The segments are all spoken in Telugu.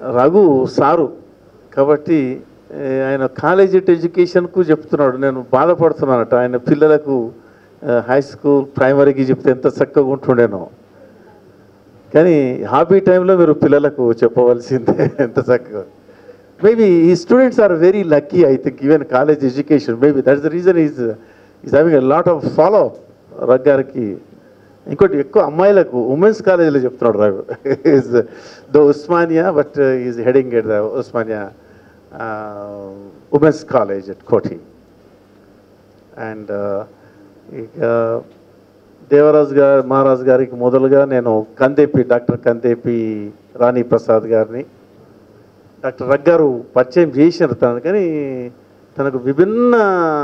రఘు సారు కాబట్టి ఏ, ఆయన కాలేజ్ ఎడ్యుకేషన్కు చెప్తున్నాడు నేను బాధపడుతున్నానట ఆయన పిల్లలకు ఆ, హై స్కూల్ ప్రైమరీకి చెప్తే ఎంత చక్కగా ఉంటుండేనో కానీ హాబీ టైంలో మీరు పిల్లలకు చెప్పవలసిందే ఎంత చక్కగా మేబీ ఈ students are very lucky I think even college education maybe that's the reason is is having a lot of follow రగ్ గారికి ఇంకోటి ఎక్కువ అమ్మాయిలకు ఉమెన్స్ కాలేజీలో చెప్తున్నాడు Raghu is the Osmania but is heading at the Osmania women's college at Koti and ఇక దేవరాజు గారు మహారాజ్ గారికి మొదలుగా నేను కందేపి డాక్టర్ కందేపి రాణి ప్రసాద్ గారిని డాక్టర్ రగ్గారు పరిచయం చేసినారు తనని కానీ తనకు విభిన్న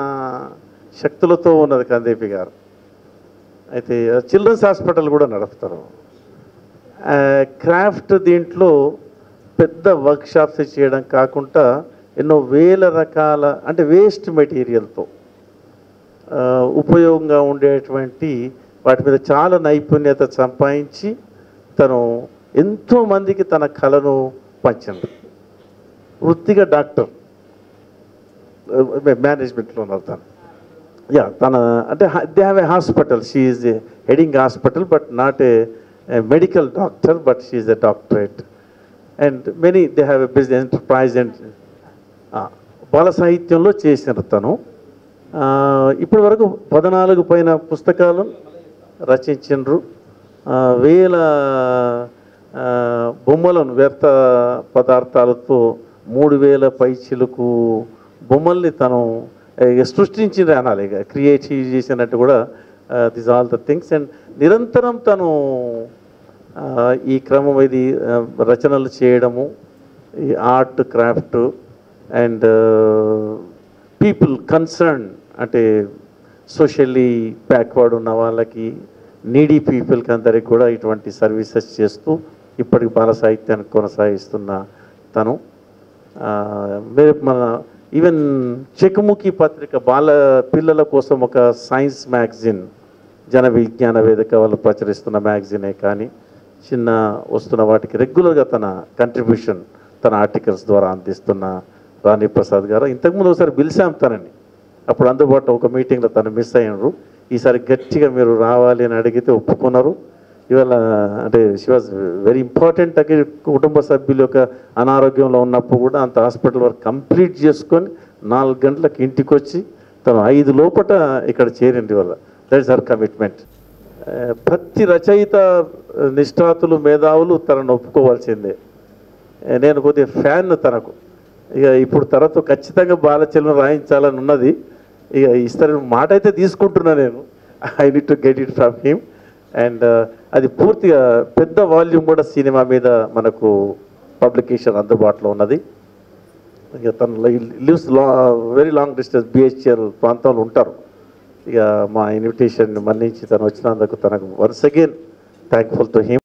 శక్తులతో ఉన్నది కందేపి గారు అయితే చిల్డ్రన్స్ హాస్పిటల్ కూడా నడుపుతారు ఆ, క్రాఫ్ట్ దీంట్లో పెద్ద వర్క్షాప్స్ చేయడం కాకుండా ఎన్నో వేల రకాల అంటే వేస్ట్ మెటీరియల్తో ఆ, ఉపయోగంగా ఉండేటువంటి వాటి మీద చాలా నైపుణ్యత సంపాదించి తను ఎంతో మందికి తన కళను పంచింది వృత్తిగా డాక్టర్ మేనేజ్మెంట్లో ఉన్నారు తను యా తన అంటే they have a hospital she is heading hospital but not a medical doctor but she is a doctorate and many they have a business enterprise and బాల సాహిత్యంలో చేసిన తను ఆ, ఇప్పటి వరకు పద్నాలుగు పైన పుస్తకాలు రచించిండ్రు ఆ, వేల ఆ, బొమ్మలను వ్యర్థ పదార్థాలతో మూడు వేల పైచిలకు బొమ్మల్ని తను ఇక సృష్టించింది అనాలి ఇక క్రియేటివ్ చేసినట్టు కూడా this all the things and నిరంతరం తను ఆ, ఈ క్రమం ఇది ఆ, రచనలు చేయడము ఈ art craft and people concern అంటే సోషల్లీ బ్యాక్వర్డ్ ఉన్న వాళ్ళకి నీడీ పీపుల్కి అందరికి కూడా ఇటువంటి సర్వీసెస్ చేస్తూ ఇప్పటికి బాల సాహిత్యాన్ని కొనసాగిస్తున్న తను ఆ, మీరు మన ఈవెన్ చెకుముఖి పత్రిక బాల పిల్లల కోసం ఒక సైన్స్ మ్యాగజిన్ జన విజ్ఞాన వేదిక వాళ్ళు ప్రచురిస్తున్న మ్యాగజినే కానీ చిన్న వస్తున్న వాటికి రెగ్యులర్గా తన కంట్రిబ్యూషన్ తన ఆర్టికల్స్ ద్వారా అందిస్తున్న రాణి ప్రసాద్ గారు ఇంతకుముందు ఒకసారి పిలిచాం తనని అప్పుడు అందుబాటులో ఒక మీటింగ్లో తను మిస్ అయ్యారు ఈసారి గట్టిగా మీరు రావాలి అని అడిగితే ఒప్పుకున్నారు ఇవాళ అంటే షీ వాజ్ వెరీ ఇంపార్టెంట్ అగే కుటుంబ సభ్యుల యొక్క అనారోగ్యంలో ఉన్నప్పుడు కూడా అంత హాస్పిటల్ వర్క్ కంప్లీట్ చేసుకొని నాలుగు గంటలకు ఇంటికి వచ్చి తను ఐదు లోపట ఇక్కడ చేరింది వల్ల దట్ ఇస్ హర్ కమిట్మెంట్ ప్రతి రచయిత నిష్ఠాతులు మేధావులు తనను ఒప్పుకోవాల్సిందే ఏ, నేను కొద్దిగా ఫ్యాన్ తనకు ఇక ఇప్పుడు తర్వాత ఖచ్చితంగా బాలచలం రాయించాలని ఉన్నది ఇక ఇస్తారని మాట అయితే తీసుకుంటున్నా నేను I need to get it from him and అది పూర్తిగా పెద్ద వాల్యూమ్ కూడా సినిమా మీద మనకు పబ్లికేషన్ అందుబాటులో ఉన్నది ఇక తను లివ్స్ లా వెరీ లాంగ్ డిస్టెన్స్ బిహెచ్ఎల్ ప్రాంతంలో ఉంటారు ఇక మా ఇన్విటేషన్ మన్నించి తను వచ్చినందుకు తనకు once again thankful to him